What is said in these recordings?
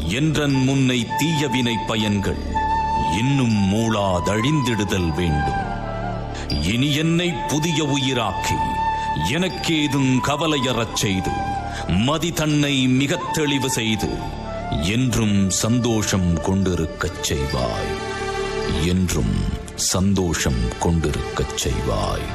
என்றன் முன்னை தீயவினை பயன்கள் இன்னும் மூளாதழிந்திடுதல் வேண்டும் இனி என்னை புதிய உயிராக்கி எனக்கேதும் கவலையறச் செய்து மதி தன்னை மிகத் தெளிவு செய்து என்றும் சந்தோஷம் கொண்டிருக்கச் செய்வாய் என்றும் சந்தோஷம் கொண்டிருக்கச் செய்வாய்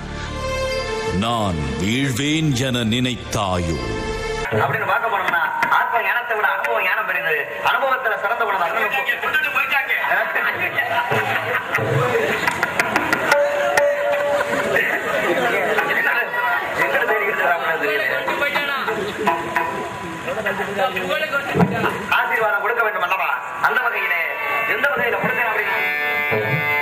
நான் வீழ்வேன் என நினைத்தாயோ அப்படின்னு பார்க்க போனோம்னா ஆத்ம ஞானத்தை விட அனுபவம் ஞானம் பெரியது அனுபவத்துல சிறந்த குணம் அண்ணன் போயிட்டாங்க எங்க தேடி இருக்கிறாங்க ஆசீர்வாதம் கொடுக்க வேண்டும் அல்லவா அந்த வகையிலே எந்த வகையில கொடுக்கிறேன் அப்படின்னு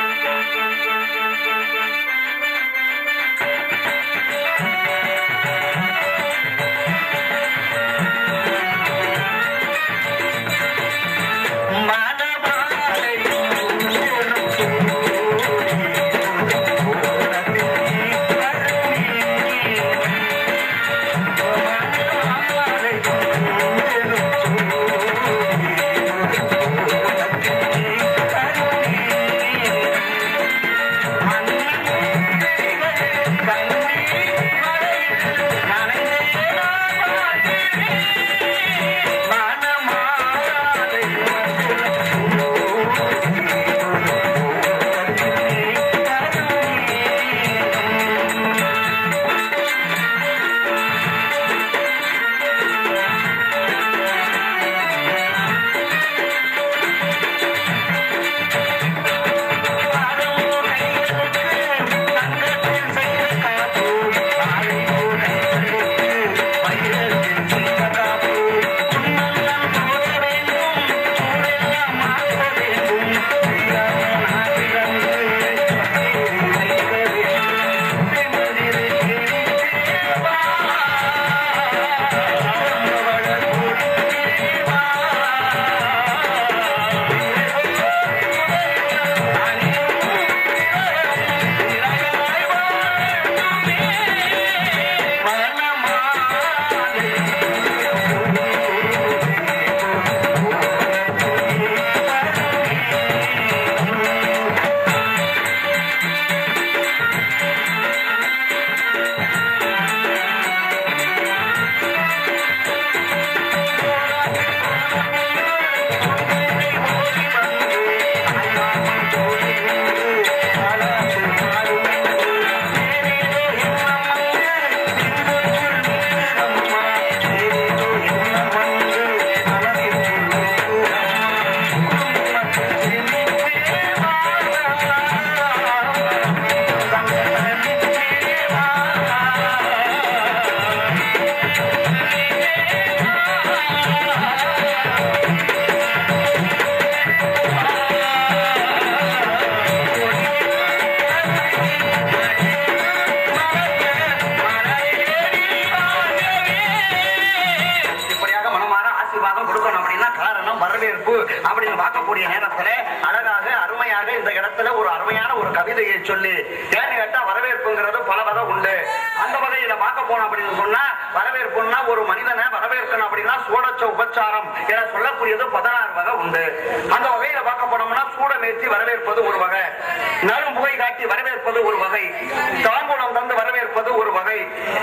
இப்படியாக மனமாற ஆசீர்வாதம் கொடுக்கணும் அப்படின்னா காரணம் வரவேற்பு அப்படின்னு பார்க்கக்கூடிய நேரத்துல அழகாக அருமையாக இந்த இடத்துல ஒரு அருமையான ஒரு கவிதையை சொல்லி ஏன்னு கேட்டா வரவேற்புங்கிறது பல வகை உண்டு அந்த வகையில பார்க்க போனோம் அப்படின்னு சொன்னா வரவேற்புன்னா ஒரு மனிதனை வரவேற்கணும் அப்படின்னா சூடச்ச உபச்சாரம் என சொல்லக்கூடியது பதினாறு வகை உண்டு அந்த வகையில பார்க்க போனோம்னா சூடமேற்றி வரவேற்பது ஒரு வகை நரும் புகை காட்டி வரவேற்பது ஒரு வகை தாம்பூலம் தந்து வரவேற்பது ஒரு வகை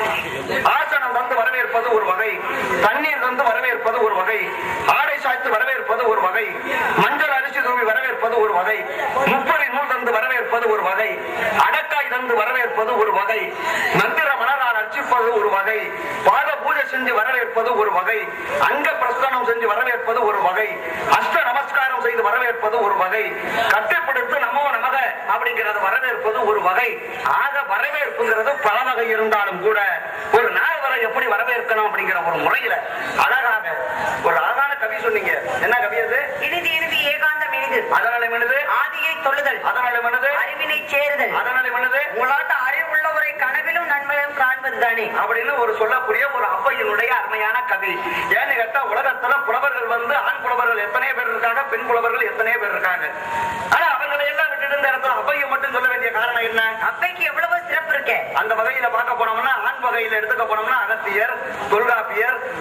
ஆசனம் தந்து வரவேற்பது ஒரு வகை தண்ணீர் தந்து வரவேற்பது ஒரு வகை ஆடை சாய்த்து வரவேற்பது ஒரு வகை மஞ்சள் அரிசி தூவி வரவேற்பது ஒரு வகை முப்பது நூல் தந்து வரவேற்பது ஒரு வகை அடக்காய் தந்து வரவேற்பது ஒரு வகை மந்திர மலரால் அர்ச்சிப்பது ஒரு வகை பாத பூஜை செஞ்சு வரவேற்பது ஒரு வகை அங்க பிரஸ்தானம் செஞ்சு வரவேற்பது ஒரு வகை அஷ்ட நமஸ்காரம் செய்து வரவேற்பது ஒரு வகை கட்டுப்படுத்து நமோ நமக அப்படிங்கிறது வரவேற்பது ஒரு வகை ஆக வரவேற்புங்கிறது பல வகை இருந்தாலும் கூட ஒரு நால்வரை எப்படி வரவேற்கணும் அப்படிங்கிற ஒரு முறையில அழகாக ஒரு அழகான கவி சொன்னீங்க என்ன கவி அது இறுதி இறுதி ஏகாந்தம் இனிது அதனால மனது ஆதியை தொழுதல் அதனால மனது அறிவினை சேருதல் அதனால மனது உங்களாட்ட அறிவுள்ளவரை கனவிலும் நன்மையும் காண்பதுதானே அப்படின்னு ஒரு சொல்லக்கூடிய ஒரு அப்பையினுடைய அருமையான கவி ஏன்னு கேட்டா உலகத்துல புலவர்கள் வந்து ஆண் புலவர்கள் எத்தனை பேர் இருக்காங்க பெண் புலவர்கள் எத்தனை பேர் இருக்காங்க ஆனா அவங்களை எல்லாம் விட்டுட்டு இந்த இடத்துல அப்பையை மட்டும் சொல்ல வேண்டிய காரணம் என்ன அப்பைக்கு எவ்வளவு சிறப்பு இருக்கே அந்த வகையில பார்க்க போனோம்னா ஆண் வகையில எடுத்துக்க போனோம்னா அகத்தியர் தொல்காப்பியர் மதுரை சங்க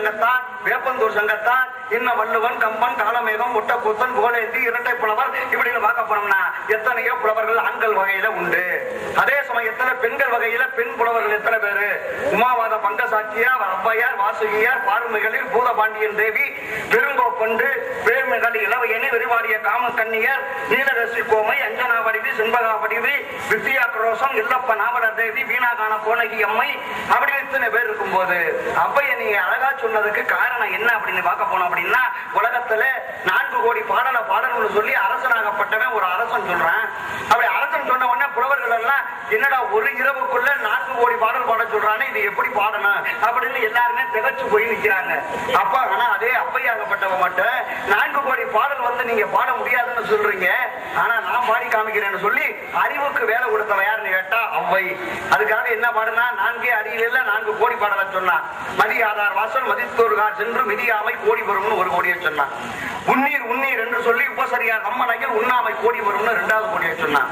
சங்கத்தான் வேப்பந்தூர் சங்கத்தான் இன்ன வள்ளுவன் கம்பன் காலமேகம் முட்டக்கூத்தன் கோலேந்தி இரட்டை புலவர் இப்படின்னு பார்க்க போனோம்னா எத்தனையோ புலவர்கள் ஆண்கள் வகையில உண்டு அதே சமயத்துல பெண்கள் வகையில பெண் புலவர்கள் எத்தனை பேரு உமாவாத பங்கசாட்சியார் ஔவையார் வாசுகியார் பாருமிகளில் பூதபாண்டியன் தேவி பெருங்கோப்பண்டு பேர்மிகள் இளவையணி விரிவாடிய காமக்கன்னியர் நீலரசி கோமை அஞ்சனா வடிவி செண்பகா வடிவி வித்யா குரோசம் இல்லப்ப நாவலர் தேவி வீணாகான கோனகி அம்மை அப்படி இத்தனை பேர் இருக்கும்போது அப்பைய நீங்க அழகா சொன்னதுக்கு காரணம் என்ன அப்படின்னு பார்க்க போனோம் அப்படின்னா உலகத்துல நான்கு கோடி பாடல பாடணும்னு சொல்லி அரசனாகப்பட்டவன் ஒரு அரசன் சொல்றான் அப்படி அரசன் சொன்ன உடனே புலவர்கள் எல்லாம் என்னடா ஒரு இரவுக்குள்ள நான்கு கோடி பாடல் பாட சொல்றானே இது எப்படி பாடணும் அப்படின்னு எல்லாருமே திகச்சு போய் நிக்கிறாங்க அப்பா ஆனா அதே அப்பையாகப்பட்டவன் மட்டும் நான்கு கோடி பாடல் வந்து நீங்க பாட முடியாதுன்னு சொல்றீங்க ஆனா நான் பாடி காமிக்கிறேன்னு சொல்லி அறிவுக்கு வேலை கொடுத்தவ யாருன்னு கேட்டா அவ்வை அதுக்காக என்ன பாடுனா நான்கே அறிவியல்ல நான்கு கோடி பாடல சொன்னான் மதி ஆதார் வாசல் மதித்தோர்கார் சென்று மிதியாமை கோடி வரும்னு ஒரு கோடியை சொன்னான் உன்னீர் உன்னீர் என்று சொல்லி உபசரியார் நம்மனையில் உண்ணாமை கோடி வரும்னு ரெண்டாவது கோடியை சொன்னான்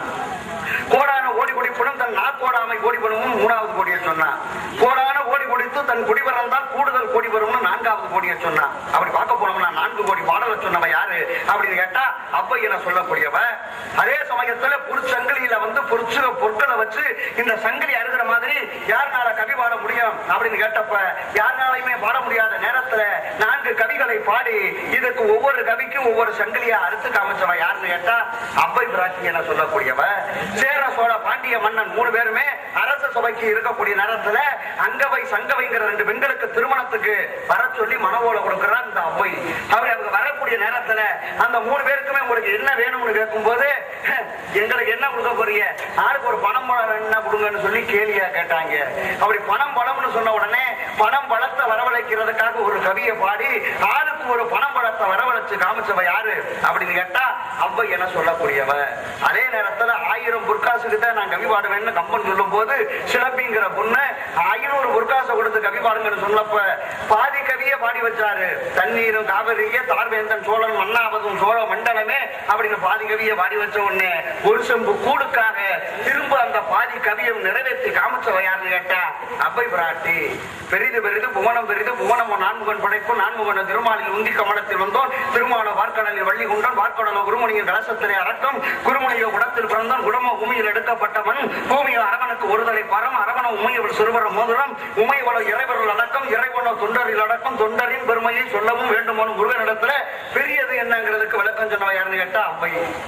கோடான ஓடி குடிப்புடன் தன் நாக்கோடாமை கோடி வரும்னு மூணாவது கோடியை சொன்னான் கோடான ஓடி குடித்து தன் குடி பிறந்தால் கூடுதல் கோடி வரும்னு நான்காவது கோடியை சொன்னான் அப்படி பார்க்க போனோம்னா நான்கு கோடி பாடலை சொன்னவ யாரு அப்படின்னு கேட்டா அப்ப என சொல்லக்கூடியவ அதே சமயத்துல புற்சங்கிலியில வந்து பொற்சு பொருட்களை வச்சு இந்த சங்கிலி அருகிற மாதிரி யாருனால கவி பாட முடியும் அப்படின்னு கேட்டப்ப யாருனாலையுமே பாட முடியாத நேரத்துல நான்கு கவிகளை பாடி இதுக்கு ஒவ்வொரு கவிக்கும் ஒவ்வொரு சங்கிலியா அறுத்து காமிச்சவ யாருன்னு கேட்டா அப்பை பிராட்டி என சொல்லக்கூடியவ சேர சோழ பாண்டிய மன்னன் மூணு பேருமே அரச சபைக்கு இருக்கக்கூடிய நேரத்துல அங்கவை சங்கவைங்கிற ரெண்டு பெண்களுக்கு திருமணத்துக்கு வர சொல்லி மனவோல கொடுக்கிறார் இந்த அவ்வை அவர் அவங்க வரக்கூடிய நேரத்துல அந்த மூணு பேருக்குமே உங்களுக்கு என்ன வேணும்னு கேட்கும் போது எங்களுக்கு என்ன கொடுக்க போறீங்க ஆளுக்கு ஒரு பணம் பழம் என்ன கொடுங்கன்னு சொல்லி கேலியா கேட்டாங்க அப்படி பணம் பழம்னு சொன்ன உடனே பணம் பழத்தை வரவழைக்கிறதுக்காக ஒரு கவியை பாடி ஆளுக்கு ஒரு பணம் பழத்தை வரவழைச்சு காமிச்சவ யாரு அப்படின்னு கேட்டா அவ்வை என சொல்லக்கூடியவ அதே நேரத்துல ஆயிரம் பொற்காசுக்கு தான் நான் கவி பாடுவேன்னு கம்பன் சொல்லும் போது சிலப்பிங்கிற பொண்ணு ஐநூறு பொற்காசை கொடுத்து கவி பாடுங்கன்னு சொன்னப்ப பாதி கவியை பாடி வச்சாரு தண்ணீரும் காவிரியே தார்வேந்தன் சோழன் மன்னாவதும் சோழ மண்டலமே அப்படின்னு பாதி கவியை பாடி வச்ச உடனே ஒரு செம்பு கூடுக்காக திரும்ப அந்த பாதி கவியை நிறைவேற்றி காமிச்சவ யாருன்னு கேட்டா அவ்வை பிராட்டி பெரிது பெரிது புவனம் பெரிது புவனம் நான்முகன் படைப்பு நான்முகன் திருமாலில் உந்தி கமலத்தில் வந்தோன் திருமால வார்க்கடலில் வள்ளி குண்டன் வார்க்கடல குருமணியின் கலசத்திலே அடக்கம் குருமணியோ குடத்தில் பிறந்தான் குடம உமையில் எடுக்கப்பட்டவன் பூமியோ அரவனுக்கு ஒருதலை பரம் அரவண உமையவள் சிறுவர மோதிரம் உமையவள இறைவர்கள் அடக்கம் இறைவனோ தொண்டரில் அடக்கம் தொண்டரின் பெருமையை சொல்லவும் வேண்டுமோனு முருகனிடத்துல பெரியது என்னங்கிறதுக்கு விளக்கம் சொன்னவ யாருன்னு கேட்டா அவ்வை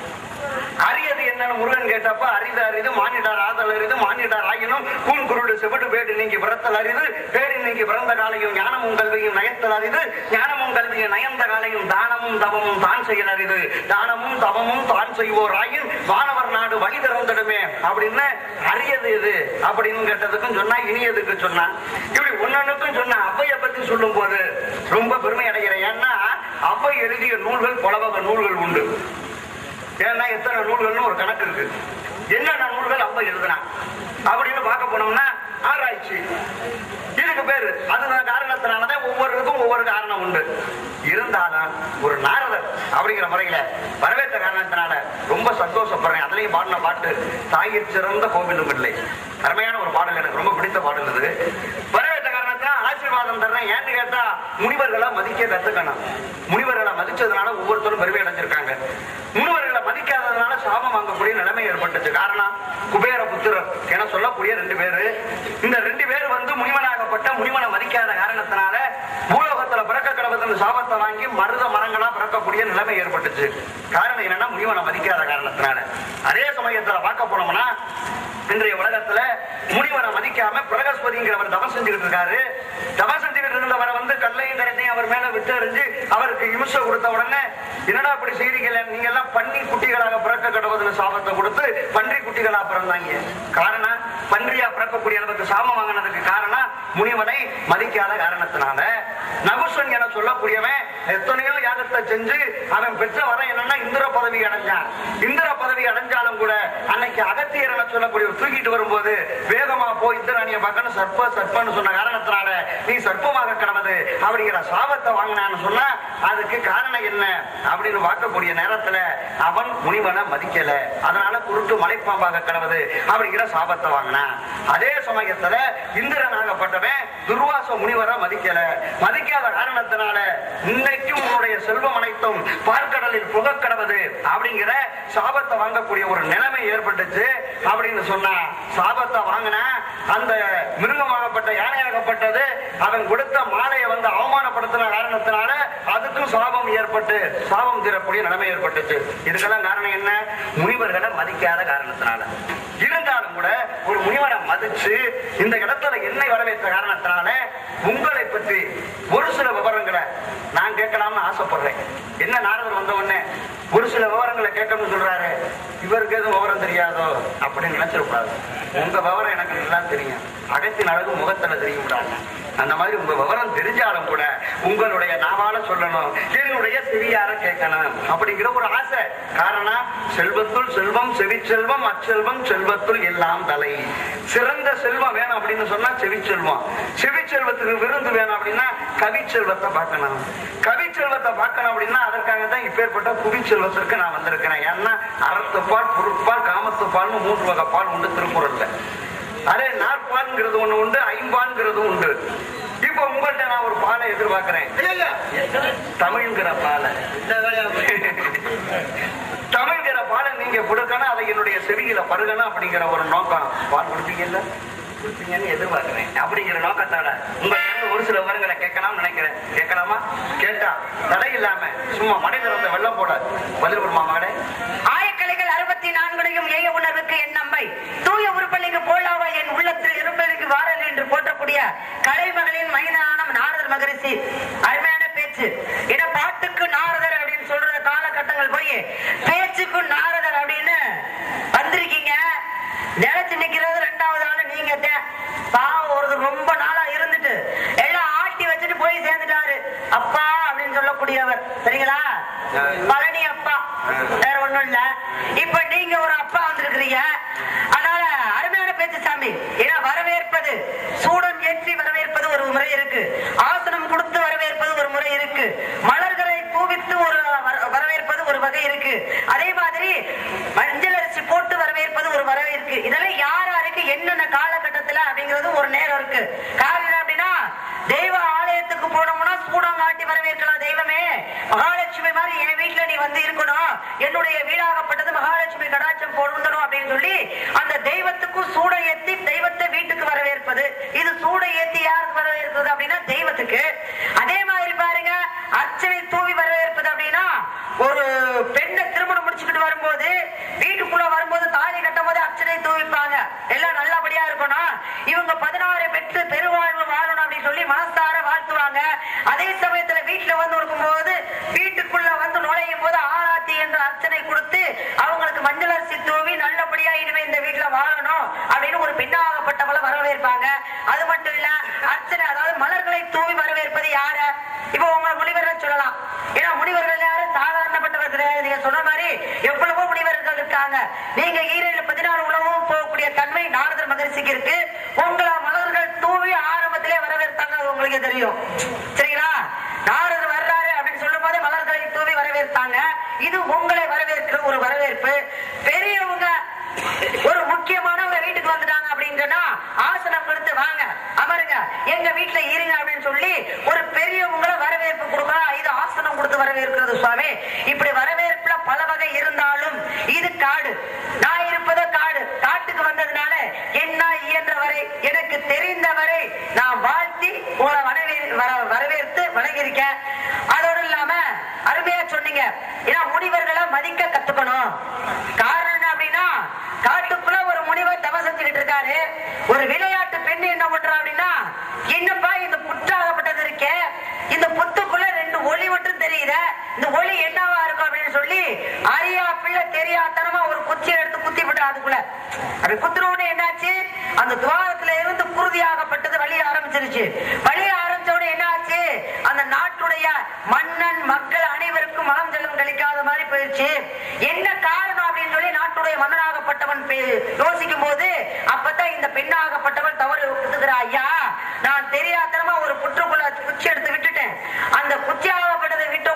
அரியது என்னன்னு முருகன் கேட்டப்ப அரிது அரிது மானிடார் ஆதல் அரிது மானிடார் ஆயினும் கூன் குருடு செவிடு பேடு நீங்கி பிறத்தல் அரிது பேடி நீங்கி பிறந்த காலையும் ஞானமும் கல்வியும் நயத்தல் அரிது ஞானமும் கல்வியும் நயந்த காலையும் தானமும் தவமும் தான் செயல் அரிது தானமும் தவமும் தான் செய்வோர் ஆயின் வானவர் நாடு வழி திறந்திடுமே அப்படின்னு அரியது இது அப்படின்னு கேட்டதுக்கும் சொன்னா இனியதுக்கு சொன்னா இப்படி ஒன்னொன்னுக்கும் சொன்ன அவ்வைய பத்தி சொல்லும் போது ரொம்ப பெருமை அடைகிறேன் ஏன்னா அவ்வை எழுதிய நூல்கள் பல வகை நூல்கள் உண்டு ஏன்னா எத்தனை நூல்கள்னு ஒரு கணக்கு இருக்கு என்னென்ன நூல்கள் அப்ப எழுதுனா அப்படின்னு பார்க்க போனோம்னா ஆராய்ச்சி இதுக்கு பேரு அது காரணத்தினாலதான் ஒவ்வொருக்கும் ஒவ்வொரு காரணம் உண்டு இருந்தாலும் ஒரு நாரதர் அப்படிங்கிற முறையில வரவேற்ற காரணத்தினால ரொம்ப சந்தோஷப்படுறேன் அதுலயும் பாடின பாட்டு தாயிற் சிறந்த கோவிலும் இல்லை அருமையான ஒரு பாடல் எனக்கு ரொம்ப பிடித்த பாடல் இது வரவேற்ற காரணத்தினால ஆசீர்வாதம் தர்றேன் ஏன்னு கேட்டா முனிவர்களை மதிக்க கத்துக்கணும் முனிவர்களை மதிச்சதுனால ஒவ்வொருத்தரும் பெருமை அடைஞ்சிருக்காங்க முனிவர்களை மதிக்காததுனால சாபம் வாங்கக்கூடிய நிலைமை ஏற்பட்டுச்சு காரணம் குபேர புத்திரர் என சொல்லக்கூடிய ரெண்டு பேரு இந்த ரெண்டு பேர் வந்து முனிவனாகப்பட்ட முனிவனை மதிக்காத காரணத்தினால பூலோகத்துல பிறக்க கிடப்பதின் சாபத்தை வாங்கி மருத மரங்களா பிறக்கக்கூடிய நிலைமை ஏற்பட்டுச்சு காரணம் என்னன்னா முனிவனை மதிக்காத காரணத்தினால அதே சமயத்துல பார்க்க போனோம்னா இன்றைய உலகத்துல முனிவனை மதிக்காம பிரகஸ்பதிங்கிறவர் தவம் செஞ்சுக்கிட்டு இருக்காரு தவம் செஞ்சுக்கிட்டு இருந்தவரை வந்து கல்லையும் கரத்தையும் அவர் மேல விட்டு எறிஞ்சு அவருக்கு இம்சை கொடுத்த உடனே என்னடா அப்படி செய்றீங்களே நீங்க எல்லாம் பன்னி குட்டிகளாக பிறக்க கடவுள் சாபத்தை கொடுத்து பன்றி குட்டிகளா பிறந்தாங்க காரணம் பன்றியா பிறக்கக்கூடிய அளவுக்கு சாபம் வாங்கினதுக்கு காரணம் முனிவனை மதிக்காத காரணத்தினால நகுசன் என சொல்லக்கூடியவன் எத்தனையோ யாகத்தை செஞ்சு அவன் பெற்ற வர என்னன்னா இந்திர பதவி அடைஞ்சான் இந்திர பதவி அடைஞ்சாலும் கூட அன்னைக்கு அகத்தியர் என சொல்லக்கூடிய தூக்கிட்டு வரும்போது வேகமா போய் இந்திராணிய பார்க்கணும் சர்ப்ப சர்ப்பன்னு சொன்ன காரணத்தினால நீ சர்ப்பமாக கிடவது அப்படிங்கிற சாபத்தை வாங்கினான்னு சொன்னா அதுக்கு காரணம் என்ன அப்படின்னு பார்க்கக்கூடிய நேரத்துல அவன் முனிவனை மதிக்கல அதனால குருட்டு மலைப்பாம்பாக கிடவது அப்படிங்கிற சாபத்தை வாங்கினான் அதே சமயத்துல இந்திரன் ஆகப்பட்டவன் துர்வாச முனிவரை மதிக்கல மதிக்காத காரணத்தினால இன்னைக்கும் உன்னுடைய செல்வம் அனைத்தும் பார்க்கடலில் புகக் கிடவது அப்படிங்கிற சாபத்தை வாங்கக்கூடிய ஒரு நிலைமை ஏற்பட்டுச்சு அப்படின்னு சொன்னா சாபத்தை வாங்கினா அந்த மிருகமாகப்பட்ட யானையாகப்பட்டது அவன் கொடுத்த மாலையை வந்து அவமானப்படுத்தின காரணத்தினால அதுக்கும் சாபம் ஏற்பட்டு சாபம் தீரக்கூடிய நிலைமை ஏற்பட்டுச்சு இதுக்கெல்லாம் காரணம் என்ன முனிவர்களை மதிக்காத காரணத்தினால இருந்தாலும் கூட ஒரு முனிவரை மதிச்சு இந்த இடத்துல என்னை வரவேற்ற காரணத்தினால உங்களை பற்றி ஒரு சில விவரங்களை நான் கேட்கலாம்னு ஆசைப்படுறேன் என்ன நாரதர் வந்த உடனே ஒரு சில விவரங்களை கேட்கணும்னு சொல்றாரு இவருக்கு எதுவும் விவரம் தெரியாதோ அப்படின்னு நினைச்சிடக்கூடாது உங்க விவரம் எனக்கு நல்லா தெரியும் அகத்தின் அழகு முகத்துல தெரிய விடாது அந்த மாதிரி உங்க விவரம் தெரிஞ்சாலும் கூட உங்களுடைய நாவால சொல்லணும் என்னுடைய செவியார கேட்கணும் அப்படிங்கிற ஒரு ஆசை காரணம் செல்வத்துள் செல்வம் செவிச்செல்வம் அச்செல்வம் செல்வத்துள் எல்லாம் தலை சிறந்த செல்வம் வேணும் அப்படின்னு சொன்னா செவிச்செல்வம் செவிச்செல்வத்துக்கு விருந்து வேணும் அப்படின்னா கவிச்செல்வத்தை பார்க்கணும் கவிச்செல்வத்தை பார்க்கணும் அப்படின்னா அதற்காக தான் இப்பேற்பட்ட புவிச்செல்வத்திற்கு நான் வந்திருக்கிறேன் ஏன்னா அறத்துப்பால் பொருட்பால் காமத்துப்பால்னு மூன்று வகை பால் உண்டு திருக்குறள்ல அதே நாற்பால்ங்கிறது ஒண்ணு உண்டு ஐம்பால்ங்கிறது உண்டு இப்ப உங்கள்ட்ட நான் ஒரு பாலை எதிர்பார்க்கிறேன் தமிழ்ங்கிற பாலை தமிழ்ங்கிற பாலை நீங்க கொடுக்கணும் அதை என்னுடைய செவியில பருகணும் அப்படிங்கிற ஒரு நோக்கம் பால் கொடுப்பீங்கல்ல கொடுப்பீங்கன்னு எதிர்பார்க்கிறேன் அப்படிங்கிற நோக்கத்தோட உங்கள்ட்ட இருந்து ஒரு சில விவரங்களை கேட்கலாம்னு நினைக்கிறேன் கேட்கலாமா கேட்டா தடை இல்லாம சும்மா மனித வந்த வெள்ளம் போட பதில் வருமா மகளே ஆயக்கலைகள் அறுபத்தி நான்குலையும் ஏய உணர்வுக்கு என் நம்பை தூய உருப்பள்ளிக்கு போலாவா என் உள்ளத்தில் இருப்பதற்கு வாரல் என்று போற்றக்கூடிய கலைமகளின் மைதானம் நாரதர் மகரிஷி அருமையான பேச்சு இட பாட்டுக்கு நாரதர் அப்படின்னு சொல்ற காலகட்டங்கள் போய் பேச்சுக்கு நாரதர் அப்படின்னு வந்திருக்கீங்க நினைச்சு நிக்கிறது ரெண்டாவது ஆளு நீங்க தான். பாவம் ஒருத்தர் ரொம்ப நாளா இருந்துட்டு எல்லாம் ஆட்டி வச்சுட்டு போய் சேர்ந்துட்டாரு அப்பா அப்படின்னு சொல்லக்கூடியவர் சரிங்களா பழனி அப்பா வேற ஒண்ணும் இல்ல இப்ப நீங்க ஒரு அப்பா வந்திருக்கிறீங்க அதனால அருமையான பேச்சு சாமி ஏன்னா வரவேற்பது சூடம் ஏற்றி வரவேற்பது ஒரு முறை இருக்கு ஆசனம் கொடுத்து வரவேற்பது ஒரு முறை இருக்கு மலர்களை தூவித்து ஒரு வர- வரவேற்பது ஒரு வகை இருக்கு அதே மாதிரி மஞ்சள் அரிசி போட்டு வரவேற்பது ஒரு வரவே இருக்கு இதெல்லாம் யார் யாருக்கு என்னென்ன காலகட்டத்துல அப்படிங்கிறது ஒரு நேரம் இருக்கு காரணம் என்ன அப்படின்னா தெய்வ ஆலயத்துக்கு போனோம்னா சூடம் காட்டி வரவேற்கலாம் தெய்வமே மகாலட்சுமி மாதிரி என் வீட்டுல நீ வந்து இருக்கணும் என்னுடைய வீடாகப்பட்டது மகாலட்சுமி கடாட்சம் பொருந்தணும் அப்படின்னு சொல்லி அந்த தெய்வத்துக்கும் சூடை ஏத்தி தெய்வத்தை வீட்டுக்கு வரவேற்பது இது சூடை ஏத்தி யாருக்கு வரவேற்பது அப்படின்னா தெய்வத்துக்கு அதே மாதிரி பாருங்க அர்ச்சனை தூவி வரவேற்பது அப்படின்னா ஒரு பெண்ணை திருமணம் முடிச்சுக்கிட்டு வரும்போது வீட்டுக்குள்ள வரும்போது தாலி கட்டும் போது அர்ச்சனை தூவிப்பாங்க எல்லாம் நல்லபடியா இருக்கணும் இவங்க பதினாறு பெற்று பெருவாழ்வு வாழணும் அப்படின்னு சொல்லி மனசார வாழ்த்துவாங்க அதே சமயத்துல வீட்டுல வந்து இருக்கும்போது வீட்டுக்குள்ள வந்து நுழையும் போது ஆராத்தி என்ற அர்ச்சனை கொடுத்து அவங்களுக்கு மஞ்சள் அரிசி தூவி நல்லபடியா இனிமே இந்த வீட்டுல வாழணும் அப்படின்னு ஒரு பெண்ணாகப்பட்டவளை வரவேற்பாங்க அது மட்டும் இல்ல அர்ச்சனை அதாவது மலர்களை தூவி வரவேற்பது யாரு இப்போ உங்க முனிவர்கள் சொல்லலாம் ஏன்னா முனிவர்கள் யாரும் சாதாரணப்பட்டவர் கிடையாது நீங்க சொன்ன மாதிரி எவ்வளவோ முனிவர்கள் இருக்காங்க நீங்க ஈரேழு பதினாறு உலகம் போகக்கூடிய தன்மை நாரதர் மகரிஷிக்கு இருக்கு உங்களை மலர்கள் தூவி ஆரம்பத்திலே வரவேற்பாங்க அது உங்களுக்கு தெரியும் சரிங்களா நாரதர் வர்றாரு அப்படின்னு சொல்லும் போதே மலர்களை தூவி வரவேற்பாங்க இது உங்களை வரவேற்கிற ஒரு வரவேற்பு பெரியவங்க ஒரு முக்கியமானவங்க வீட்டுக்கு வந்துட்டாங்க அப்படின்னு சொன்னா ஆசனம் கொடுத்து வாங்க அமருங்க எங்க வீட்டுல இருங்க அப்படின்னு சொல்லி ஒரு பெரியவங்களை வரவேற்பு கொடுக்கலாம் இது ஆசனம் கொடுத்து வரவேற்கிறது சுவாமி இப்படி வரவேற்புல பல வகை இருந்தாலும் இது காடு நான் இருப்பது காடு காட்டுக்கு வந்ததுனால என்ன இயன்ற வரை எனக்கு தெரிந்த வரை நான் வாழ்த்தி உங்களை வரவே வர- வரவேற்று வணங்கியிருக்கேன் அதோடு இல்லாம அருமையா சொன்னீங்க ஏன்னா முனிவர்களை மதிக்க கத்துக்கணும் காரணம் என்ன அப்படின்னா காட்டுக்குள்ள ஒரு முனிவர் தவம் செஞ்சுக்கிட்டு இருக்காரு ஒரு விளையாட்டு பெண் என்ன பண்றா அப்படின்னா என்னப்பா இந்த புற்றாகப்பட்டது இருக்கே இந்த புத்துக்குள்ள ரெண்டு ஒளி மட்டும் தெரியுத இந்த ஒளி என்னவா இருக்கும் அப்படின்னு சொல்லி அறியா பிள்ளை தெரியாதனமா ஒரு குச்சி எடுத்து குத்தி விட்டு அதுக்குள்ள அப்படி குத்துன உடனே என்னாச்சு அந்த துவாரத்துல இருந்து குருதியாகப்பட்டது வழிய ஆரம்பிச்சிருச்சு வழிய ஆரம்பிச்ச உடனே என்னாச்சு அந்த நாட்டுடைய மன்னன் மக்கள் அனைவருக்கும் மனம் செல்லும் கழிக்காத மாதிரி போயிடுச்சு என்ன காரணம் அப்படின்னு சொல்லி நாட்டுடைய மன்னனாகப்பட்டவன் பே- யோசிக்கும் போது அப்பதான் இந்த பெண்ணாகப்பட்டவன் தவறு ஒத்துக்கிறா ஐயா நான் தெரியாதனமா ஒரு புற்றுக்குள்ள குச்சி எடுத்து விட்டுட்டேன் அந்த குச்சியாகப்பட்டதை விட்ட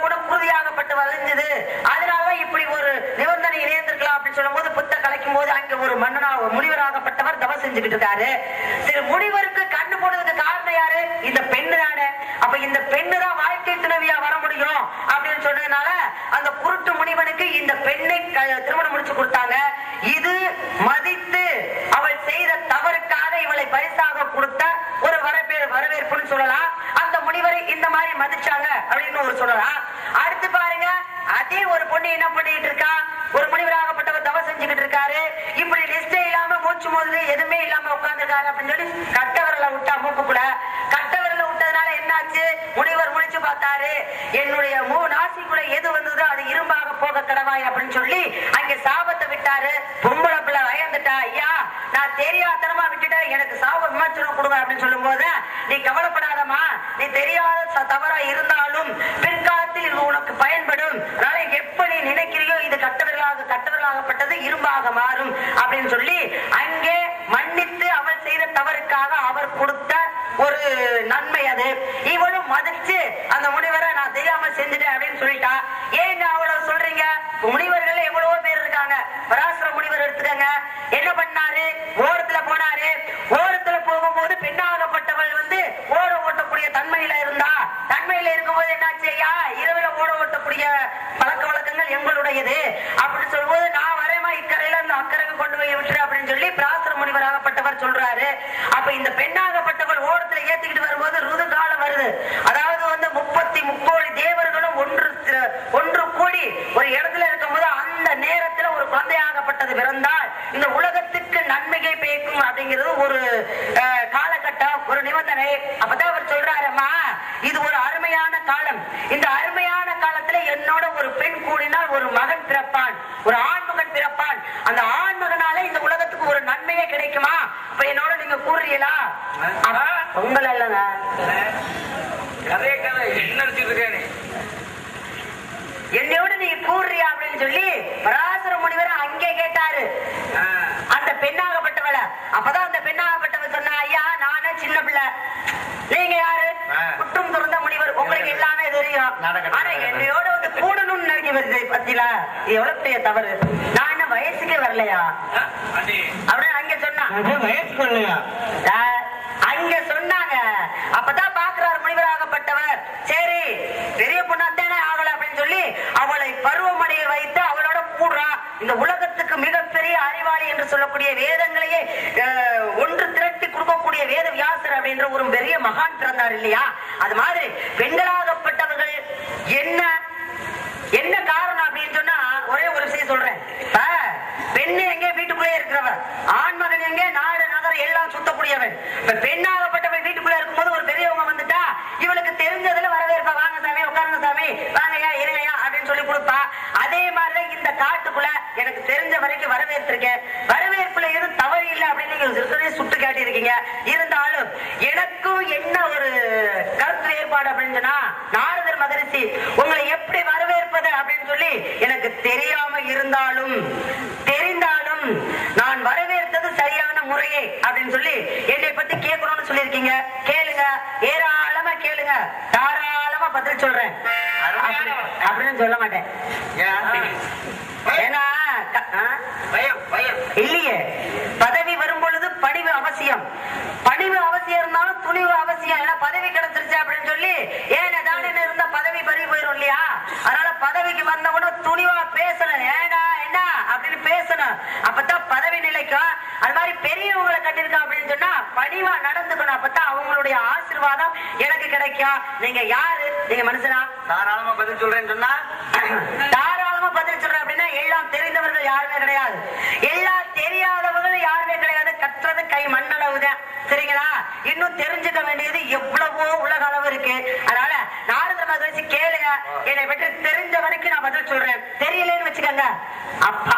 சொல்லிட்டு இருக்காரு சரி முனிவருக்கு கண்ணு போனதுக்கு காரணம் யாரு இந்த பெண்ணு தானே அப்ப இந்த பெண்ணு தான் வாழ்க்கை துணைவியா வர முடியும் அப்படின்னு சொன்னதுனால அந்த குருட்டு முனிவனுக்கு இந்த பெண்ணை க- திருமணம் முடிச்சு கொடுத்தாங்க இது மதித்து அவள் செய்த தவறுக்காக இவளை பரிசாக கொடுத்த ஒரு வரவேற்பு வரவேற்புன்னு சொல்லலாம் அந்த முனிவரை இந்த மாதிரி மதிச்சாங்க அப்படின்னு ஒரு சொல்லலாம் அடுத்து பாருங்க அதே ஒரு பொண்ணு என்ன பண்ணிட்டு இருக்கா ஒரு முனிவராகப்பட்டவர் தவம் செஞ்சுக்கிட்டு இருக்காரு இப்படி லிஸ்டே இல்லாம மூச்சு மோது எதுவுமே இல்லாம உட்கார்ந்துருக்காரு அப்படின்னு சொல்லி கட்டவரல விட்டா மூக்கு கூட கட்டவரல விட்டதுனால என்னாச்சு முனிவர் முடிச்சு பார்த்தாரு என்னுடைய மூ நாசிக்குள்ள எது வந்ததோ அது இரும்பாக போக கடவாய் அப்படின்னு சொல்லி அங்க சாபத்தை விட்டாரு பொம்பளை பிள்ளை வயந்துட்டா ஐயா நான் தெரியாதனமா விட்டுட்டேன் எனக்கு சாப விமர்சனம் கொடுங்க அப்படின்னு சொல்லும் போது நீ கவலைப்படாதம்மா நீ தெரியாத ச- தவறா இருந்தாலும் பிற்காலத்தில் இது உனக்கு பயன்படும் அதனால எப்ப நீ நினைக்கிறியோ இது கட்டவர்களாக கட்டவர்களாகப்பட்டது இரும்பாக மாறும் அப்படின்னு சொல்லி அங்கே மன்னித்து அவள் செய்த தவறுக்காக அவர் கொடுத்த ஒரு நன்மை அது இவளும் மதிச்சு அந்த முனிவரை நான் தெரியாம செஞ்சுட்டேன் அப்படின்னு சொல்லிட்டா ஏன் அவ்வளவு சொல்றீங்க முனிவர்கள் எவ்வளவோ பேர் இருக்காங்க பராசர முனிவர் எடுத்துக்கங்க என்ன பண்ணாரு ஓரத்துல போனாரு ஓரத்துல போகும்போது பெண்ணாகப்பட்டவள் வந்து ஓட ஓட்டக்கூடிய தன்மையில இருந்தா தன்மையில இருக்கும்போது என்னாச்சு ஐயா இரவுல ஓட ஓட்டக்கூடிய பழக்க வழக்கங்கள் எங்களுடையது அப்படின்னு சொல்லும்போது நான் வரேமா இக்கரையில இருந்து அக்கறைக்கு கொண்டு போய் விட்டுரு அப்படின்னு சொல்லி பிராசர முனிவராகப்பட்டவர் சொல்றாரு அப்ப இந்த பெண்ணாகப்பட்டவள் ஓரத்துல ஏத்திக்கிட்டு வரும்போது ருது காலம் வருது அதாவது வந்து முப்பத்தி முக்கோடி தேவர்களும் ஒன்று தி- ஒன்று கூடி ஒரு இடத்துல இருக்கும்போது அந்த நேரத்துல ஒரு குழந்தையாகப்பட்டது பிறந்தால் இந்த உலகத்துக்கு நன்மையை பேக்கும் அப்படிங்கிறது ஒரு அஹ், காலகட்டம் ஒரு நிபந்தனை அப்பதான் அவர் சொல்றாரம்மா இது ஒரு அருமையான காலம் இந்த அருமையான காலத்துல என்னோட ஒரு பெண் கூடினால் ஒரு மகன் பிறப்பான் ஒரு ஆண்மகன் பிறப்பான் அந்த ஆண்மகனால இந்த உலகத்துக்கு ஒரு நன்மையே கிடைக்குமா இப்ப என்னோட நீங்க கூறுறீங்களா அப்ப உங்களை இல்லைங்க கதைய கதை என்ன நினைச்சிட்டு இருக்க நீ என்னையோட நீங்க கூறுறியா அப்படின்னு சொல்லி பராசர முனிவர் அங்கே கேட்டாரு ஆ. அந்த பெண்ணாகப்பட்டவள அப்பதான் அந்த பெண்ணாகப்பட்டவள் சொன்னா ஐயா நானே சின்ன பிள்ளை நீங்க யாரு ஆ. குற்றம் துறந்த முனிவர் உங்களுக்கு எல்லாமே தெரியும் நடக்கட்டும், ஆனா நடக்கட்டும். என்னையோட வந்து கூடணும்னு நினைக்கிறது பத்தில இது எவ்வளவு பெரிய தவறு நான் என்ன வயசுக்கே வரலையா அண்ணி அப்படின்னு அங்க சொன்னா வயசுக்கு இல்லையா சார், அங்க சொன்னாங்க அப்பதான் பாக்குறாரு முனிவராகப்பட்டவர் சரி பெரிய பொண்ணாத்தானே ஆகல அப்படின்னு சொல்லி அவளை பருவமடையை வைத்து அவளோட கூடுறா இந்த உலகத்துக்கு மிகப்பெரிய அறிவாளி என்று சொல்லக்கூடிய வேதங்களையே அஹ், ஒன்று திரட்டி கொடுக்கக்கூடிய வேத வியாசர் அப்படின்ற ஒரு பெரிய மகான் பிறந்தார் இல்லையா அது மாதிரி பெண்களாகப்பட்டவர்கள் என்ன என்ன காரணம் அப்படின்னு சொன்னா ஒரே ஒரு விஷயம் சொல்றேன் இப்ப பெண்ணு எங்க வீட்டுக்குள்ளே இருக்கிறவன் ஆண்மகன் எங்க நாடு நகரம் எல்லாம் சுத்தக்கூடியவன் இப்ப பெண்ணாகப்பட்டவன் வீட்டுக்குள்ள இருக்கும்போது ஒரு பெரியவங்க வந்துட்டா இவளுக்கு தெரிஞ்சதுல வரவேற்பா வாங்க சாமி உட்காருங்க சாமி வாங்கய்யா இருங்கய்யா அப்படின்னு சொல்லி கொடுப்பா அதே மாதிரிதான் இந்த காட்டுக்குள்ள எனக்கு தெரிஞ்ச வரைக்கும் வரவேற்றிருக்கேன் வரவேற்புல எதுவும் தவறு இல்லை அப்படின்னு நீங்க இருக்கிறதே சுட்டு காட்டியிருக்கீங்க இருந்தாலும் எனக்கும் என்ன ஒரு கருத்து வேறுபாடு அப்படின்னு சொன்னா நாரதர் மகரிஷி உங்களை எப்படி வரவேற்பது அப்படின்னு சொல்லி எனக்கு தெரியாம இருந்தாலும் தெரிந்தாலும் நான் வரவேற்றது சரியான முறையே அப்படின்னு சொல்லி என்னை பத்தி கேட்கணும்னு சொல்லியிருக்கீங்க கேளுங்க ஏராளமா கேளுங்க தாராளமா பதில் சொல்றேன் அப்படி- அப்படின்னு சொல்ல மாட்டேன் ஏன்? ஏன்னா க- ஆ? பயம் பயம் இல்லையே பதவி வரும் பொழுது பணிவு அவசியம் பணிவு அவசியம் இருந்தாலும் துணிவு அவசியம் ஏன்னா பதவி கிடைச்சிருச்சு அப்படின்னு சொல்லி ஏன் தானே இருந்தா பதவி பறி போயிரும் இல்லையா அதனால பதவிக்கு வந்தவனும் துணிவா பேசணும் ஏடா என்ன அப்படின்னு பேசணும் அப்பதான் பதவி நிலைக்கும் அது மாதிரி பெரியவங்களை கட்டிருக்கா அப்படின்னு சொன்னா பணிவா நடந்துக்கணும் அப்பதான் அவங்களுடைய ஆசீர்வாதம் எனக்கு கிடைக்கும் நீங்க யாரு நீங்க மனுஷனா தாராளமா பதில் சொல்றேன்னு சொன்னா தாராளமா பதில் சொல்றேன் அப்படின்னா எல்லாம் தெரிந்தவர்கள் யாருமே கிடையாது எல்லாம் தெரியாதவர்கள் யாருமே கிடையாது கற்றது கை மண்ணளவுதான் சரிங்களா இன்னும் தெரிஞ்சுக்க வேண்டியது எவ்வளவோ உலக அளவு இருக்கு அதனால நாரத மகிழ்ச்சி கேளுங்க என்னை பற்றி தெரிஞ்ச வரைக்கும் நான் பதில் சொல்றேன் தெரியலன்னு வச்சுக்கோங்க அப்பா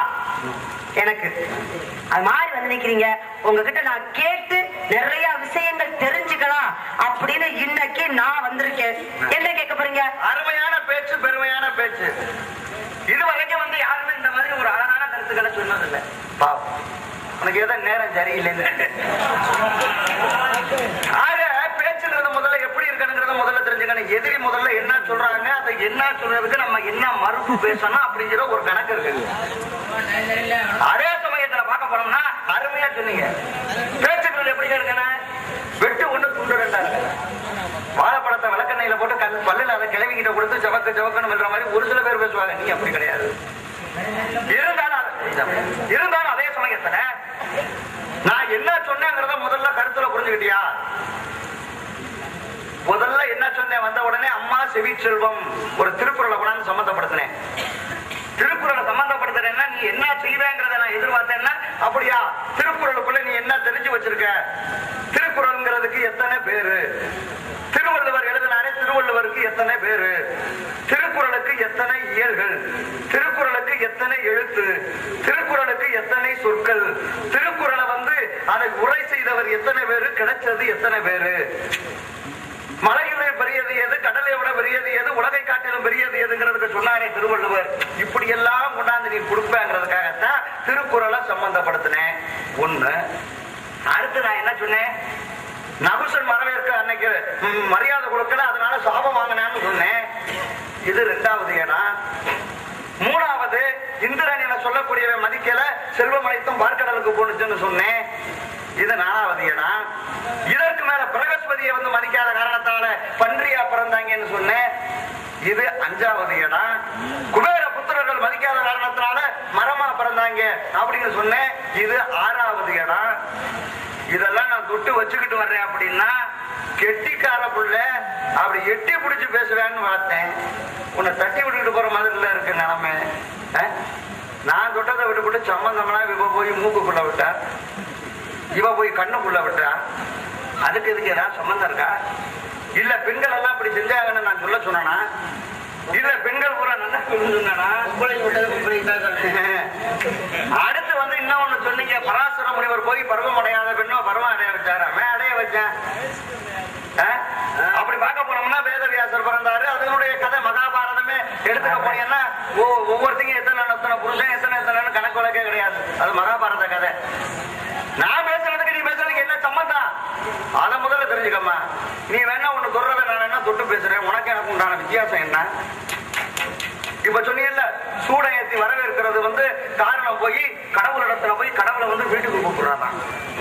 எனக்கு அது மாதிரி வந்து நிக்கிறீங்க உங்ககிட்ட நான் கேட்டு நிறைய விஷயங்கள் தெரிஞ்சுக்கலாம் அப்படின்னு இன்னைக்கு நான் வந்திருக்கேன் என்ன கேட்க போறீங்க அருமையான பேச்சு பெருமையான பேச்சு இது வரைக்கும் வந்து யாருமே இந்த மாதிரி ஒரு அழகான கருத்துக்களை சொன்னதில்லை பாவம் உனக்கு ஏதோ நேரம் சரியில்லைன்னு ஆக பேச்சுங்கிறது முதல்ல எப்படி இருக்கணுங்கிறத முதல்ல தெரிஞ்சுக்கணும் எதிரி முதல்ல என்ன சொல்றாங்க அதை என்ன சொல்றதுக்கு நம்ம என்ன மறுப்பு பேசணும் அப்படிங்கிற ஒரு கணக்கு இருக்கு அதே சமயத்துல பார்க்க போனோம்னா அருமையா சொன்னீங்க பேச்சு எங்க இருக்கணும் வெட்டு ஒண்ணு துண்டு ரெண்டா இருக்கு வாழைப்பழத்தை விளக்கெண்ணெயில போட்டு கண் பல்லுல அதை கிளவிக்கிட்ட கொடுத்து சவக்க சவக்கணும் மாதிரி ஒரு சில பேர் பேசுவாங்க நீ அப்படி கிடையாது இருந்தாலும் அது- இருந்தாலும் அதே சமயத்துல நான் என்ன சொன்னேங்கிறத முதல்ல கருத்துல புரிஞ்சுக்கிட்டியா முதல்ல என்ன சொன்னேன் வந்த உடனே அம்மா செவிச்செல்வம் ஒரு திருக்குறளை கொண்டாந்து சம்பந்தப்படுத்தினேன் திருக்குறளை சம்பந்தப்படுத்துறேன்னா நீ என்ன செய்வேங்கிறத நான் எதிர்பார்த்தேன்னா அப்படியா திருக்குறளுக்குள்ள நீ என்ன தெரிஞ்சு வச்சிருக்க திருக்குறள்ங்கிறதுக்கு எத்தனை பேரு திருவள்ளுவர் எழுதினாரே திருவள்ளுவருக்கு எத்தனை பேரு திருக்குறளுக்கு எத்தனை இயல்கள் திருக்குறளுக்கு எத்தனை எழுத்து திருக்குறளுக்கு எத்தனை சொற்கள் திருக்குறளை வந்து அதை உரை செய்தவர் எத்தனை பேரு கிடைச்சது எத்தனை பேரு மலையிலே பெரியது எது கடலை விட பெரியது எது உலகை காட்டிலும் பெரியது எதுங்கிறதுக்கு சொன்னாரே திருவள்ளுவர் இப்படி எல்லாம் கொண்டாந்து நீ கொடுப்பேங்கிறதுக்காகத்தான் திருக்குறளை சம்பந்தப்படுத்தினேன் ஒண்ணு அடுத்து நான் என்ன சொன்னேன் நபுசன் வரவேற்க அன்னைக்கு ம், மரியாதை கொடுக்கல அதனால சாபம் வாங்கினேன்னு சொன்னேன் இது ரெண்டாவது இடம் மூணாவது இந்திரன் என சொல்லக்கூடியவன் மதிக்கல செல்வம் அனைத்தும் பார்க்கடலுக்கு போனுச்சுன்னு சொன்னேன் இது நாலாவது இடம் இதற்கு மேல பிரகஸ்பதியை வந்து மதிக்காத காரணத்தால பன்றியா பிறந்தாங்கன்னு சொன்னேன் இது அஞ்சாவது இடம் குபேர புத்திரர்கள் மதிக்காத காரணத்தினால மரமா பிறந்தாங்க அப்படின்னு சொன்னேன் இது ஆறாவது இடம் இதெல்லாம் நான் தொட்டு வச்சுக்கிட்டு வர்றேன் அப்படின்னா கெட்டிக்கார புள்ள அப்படி எட்டி பிடிச்சு பேசுவேன்னு பார்த்தேன் உன்னை தட்டி விட்டுக்கிட்டு போற மாதிரில இருக்கு நிலைமை அஹ்? நான் தொட்டதை விட்டுவிட்டு சம்பந்தம்லாம் இவ போய் மூக்குக்குள்ள விட்டா இவ போய் கண்ணுக்குள்ள விட்டா அதுக்கு இதுக்கு ஏதாவது சம்பந்தம் இருக்கா இல்ல பெண்கள் எல்லாம் இப்படி செஞ்சாங்கன்னு நான் சொல்ல சொன்னா இல்ல பெண்கள் பூரா நல்லா சொன்னா அடுத்து வந்து இன்னொன்னு சொன்னீங்க பராசர முனிவர் போய் பருவம் அடையாத பெண்ணோ பருவம் அடைய வச்சாரு அவன் அடைய வச்சான் ஆ? அப்படி பார்க்க போனோம்னா வேதவியாசர் பிறந்தாரு அதனுடைய கதை மகாபாரதமே எடுத்துக்க போனீங்கன்னா ஓ ஒவ்வொருத்தையும் எத்தனை எத்தனை புருஷன் எத்தனை எத்தனை கணக்கு வழக்கே கிடையாது அது மகாபாரத கதை நான் பேசுறதுக்கு நீ பேசுறதுக்கு என்ன சம்மந்தம் அத முதல்ல தெரிஞ்சுக்கம்மா நீ வேணா ஒண்ணு சொல்றத நான் என்ன தொட்டு பேசுறேன் உனக்கு எனக்கு உண்டான வித்தியாசம் என்ன இப்ப சொன்னீங்கல்ல சூட ஏத்தி வரவேற்கிறது வந்து காரணம் போய் கடவுளிடத்துல போய் கடவுளை வந்து வீட்டுக்கு கூப்பிடுறான்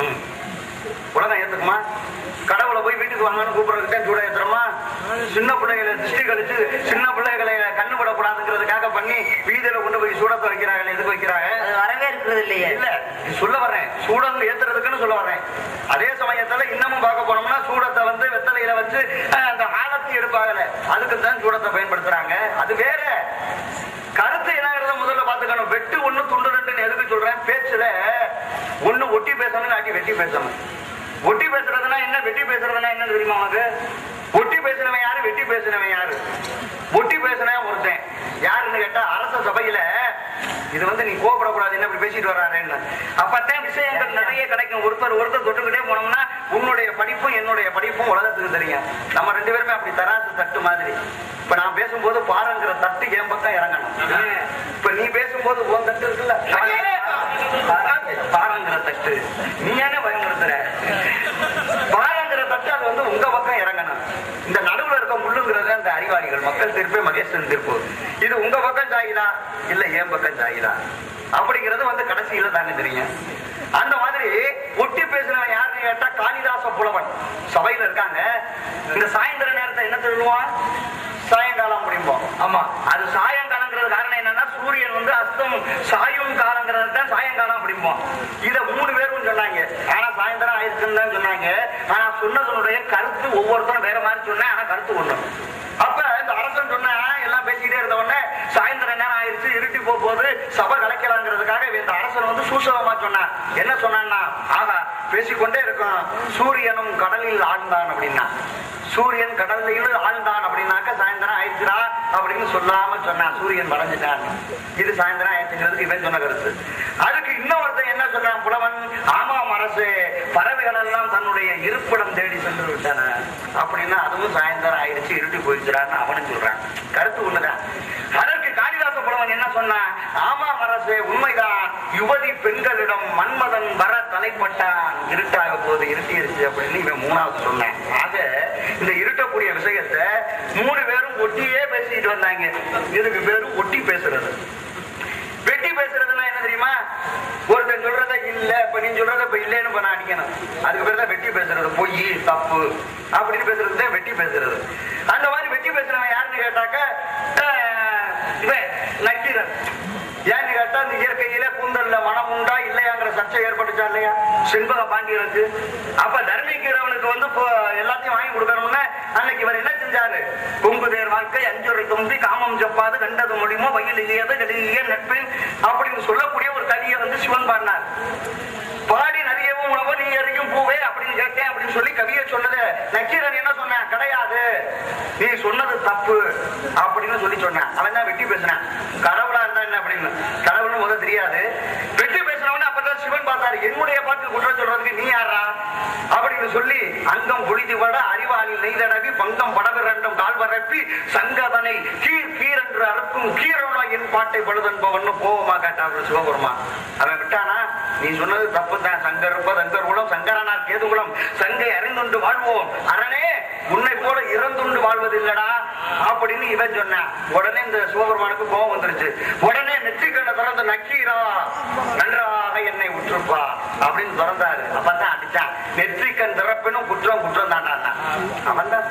உலகம் ஏத்துக்குமா கடவுளை போய் வீட்டுக்கு வாங்கன்னு கூப்பிடுறதுக்கு சூட ஏத்துறோமா சின்ன பிள்ளைகளை திருஷ்டி கழிச்சு சின்ன பிள்ளைகளை கண்ணு விடக்கூடாதுங்கிறதுக்காக பண்ணி வீதியில கொண்டு போய் சூடத்தை வைக்கிறாங்க எதுக்கு வைக்கிறாங்க அது வரவேற்கிறது இல்லையே இல்ல இது சொல்ல வர்றேன் சூடம் ஏத்துறதுக்குன்னு சொல்ல வர்றேன் அதே சமயத்துல இன்னமும் பார்க்க போனோம்னா சூடத்தை வந்து வெத்தலையில வச்சு அஹ், அந்த ஆழத்தை எடுப்பாங்கல்ல அதுக்கு தான் சூடத்தை பயன்படுத்துறாங்க அது வேற கருத்து என்னங்கிறத முதல்ல பாத்துக்கணும் வெட்டு ஒண்ணு துண்டு ரெண்டுன்னு எதுக்கு சொல்றேன் பேச்சுல ஒண்ணு ஒட்டி பேசணும் இல்லாட்டி வெட்டி பேசணும் ஒட்டி பேசுறதுனா என்ன வெட்டி பேசுறதுனா என்ன தெரியுமா உனக்கு ஒட்டி பேசுனவன் யாரு வெட்டி பேசுனவன் யாரு ஒட்டி பேசுனவன் ஒருத்தன் யாருன்னு கேட்டா அரச சபையில இது வந்து நீ கோபப்படக்கூடாது என்ன இப்படி பேசிட்டு வர்றாருன்னு அப்பத்தான் விஷயங்கள் நிறைய கிடைக்கும் ஒருத்தர் ஒருத்தர் தொட்டுக்கிட்டே போனோம்னா உன்னுடைய படிப்பும் என்னுடைய படிப்பும் உலகத்துக்கு தெரியும் நம்ம ரெண்டு பேருமே அப்படி தராசு தட்டு மாதிரி இப்ப நான் பேசும்போது பாருங்கிற தட்டு என் பக்கம் இறங்கணும் இப்ப நீ பேசும்போது உன் தட்டு இருக்குல்ல பாருங்கிற தட்டு நீ ஏனே பயன்படுத்துற பாருங்கிற தட்டு அது வந்து உங்க பக்கம் இறங்கணும் இந்த நடுவுல இருக்க முள்ளுங்கிறது அந்த அறிவாளிகள் மக்கள் தீர்ப்பே மகேசன் தீர்ப்பு இது உங்க பக்கம் சாயுதா இல்ல என் பக்கம் சாயுதா அப்படிங்கிறது வந்து கடைசியில தானே தெரியும் அந்த மாதிரி ஒட்டி பேசுனவன் யாருன்னு கேட்டா காளிதாச புலவன் சபையில இருக்காங்க இந்த சாயந்தர நேரத்தை என்ன சொல்லுவான் சாயங்காலம் முடியும்போம் ஆமா அது சாயங்காலங்கிறது காரணம் என்னன்னா சூரியன் வந்து அஸ்தம் சாயும் காலங்கிறது தான் சாயங்காலம் அப்படிம்போம் இத மூணு பேரும் சொன்னாங்க ஆனா சாயந்தரம் ஆயிடுச்சுன்னு தான் சொன்னாங்க ஆனா சொன்னதனுடைய கருத்து ஒவ்வொருத்தரும் வேற மாதிரி சொன்னேன் ஆனா கருத்து ஒண்ணு அப்ப இந்த அரசன் சொன்ன எல்லாம் பேசிக்கிட்டே இருந்த உடனே சாயந்தரம் நேரம் ஆயிடுச்சு இருட்டி போக போது சபை கலைக்கலாங்கிறதுக்காக இந்த அரசன் வந்து சூசகமா சொன்னான் என்ன சொன்னான்னா ஆகா பேசிக்கொண்டே இருக்கும் சூரியனும் கடலில் ஆழ்ந்தான் அப்படின்னா சூரியன் கடலில் ஆழ்ந்தான் அப்படின்னாக்க சாயந்தரம் ஆயிடுச்சுடா அப்படின்னு சொல்லாம சொன்னான் சூரியன் மறைஞ்சிட்டான் இது சாயந்தரம் ஆயிடுச்சுங்கிறதுக்கு இவன் சொன்ன கருத்து அதுக்கு இன்னொருத்தன் என்ன சொன்னான் புலவன் ஆமாம் அரசு பறவைகள் எல்லாம் தன்னுடைய இருப்பிடம் தேடி சென்று விட்டன அப்படின்னா அதுவும் சாயந்தரம் ஆயிடுச்சு இருட்டி போயிடுச்சுடான்னு அவனும் சொல்றான் கருத்து ஒண்ணுதான் அதற்கு காளிதாச புலவன் என்ன சொன்னான் ஆமாம் அரசு உண்மைதான் யுவதி பெண்களிடம் மன்மதன் வர தலைப்பட்டான் இருட்டாக போது இருட்டிருச்சு அப்படின்னு இவன் மூணாவது சொன்னேன் ஆக இந்த இருட்டக்கூடிய விஷயத்தை மூணு பேரும் ஒட்டியே பேசிட்டு வந்தாங்க இதுக்கு பேரு ஒட்டி பேசுறது வெட்டி பேசுறதுன்னா என்ன தெரியுமா ஒருத்தன் சொல்றத இல்ல இப்ப நீ நீ சொல்றத இப்ப இல்லைன்னு இப்ப நான் அடிக்கணும் அதுக்கு பேர் தான் வெட்டி பேசுறது பொய் தப்பு அப்படின்னு பேசுறது தான் வெட்டி பேசுறது அந்த மாதிரி வெட்டி பேசுறவன் யாருன்னு கேட்டாக்க அஹ், இவன் நக்கீரன் ஏன்னு கேட்டா இந்த இயற்கையில கூந்தல்ல மனம் உண்டா இல்லையாங்கிற சர்ச்சை ஏற்பட்டுச்சா இல்லையா செண்பக பாண்டியனுக்கு அப்ப தர்மிக்கிறவனுக்கு வந்து இப்போ எல்லாத்தையும் வாங்கி கொடுக்கணும்னா அன்னைக்கு இவர் என்ன செஞ்சாரு கொங்குதேர் வாழ்க்கை அஞ்சுரை தொம்பி காமம் ஜப்பாது கண்டது முடியுமோ வயல் இல்லையது நெடுகிய நட்பின் அப்படின்னு சொல்லக்கூடிய ஒரு கவியை வந்து சிவன் பாடினார் பாடி நிறையவும் உணவு நீ எறியும் பூவே அப்படின்னு கேட்டேன் அப்படின்னு சொல்லி கவியை சொன்னது நக்கீரன் என்ன சொன்னான் கிடையாது நீ சொன்னது தப்பு அப்படின்னு சொல்லி சொன்னான் அவன் தான் வெட்டி பேசினான் கடவுளா இருந்தா என்ன அப்படின்னு கடவுள்னு முதல் தெரியாது வெட்டி பேசினவன அப்பதான் சிவன் பார்த்தாரு என்னுடைய பாட்டு குற்றம் சொல்றதுக்கு நீ யாரா அப்படின்னு சொல்லி அங்கம் பொழிது வட அறிவாளில் நெய்தடவி பங்கம் படவிரண்டும் கால் பரப்பி சங்கதனை கீர் கீர் என்று அறுக்கும் கீரவனா என் பாட்டை பழுதன்பவன் கோபமா கேட்டார் சிவபெருமா அவன் விட்டானா நீ சொன்னது தப்பு தான் சங்கர் இருப்ப சங்கர் குலம் சங்கரனார் கேது குலம் சங்கை அறிந்துண்டு வாழ்வோம் அரணே உன்னை போல இறந்துண்டு வாழ்வதில்லடா அப்படின்னு இவன் சொன்னான் உடனே இந்த சிவபெருமானுக்கு கோபம் வந்துருச்சு உடனே நெற்றிக்கண்ணை திறந்து நக்கீரா நன்றாக என்னை உற்றுப்பா அப்படின்னு திறந்தாரு அப்பதான் அடிச்சான் நெற்றிக்கண் திறப்பினும் குற்றம் குற்றம் தாண்டான் அவன் தான்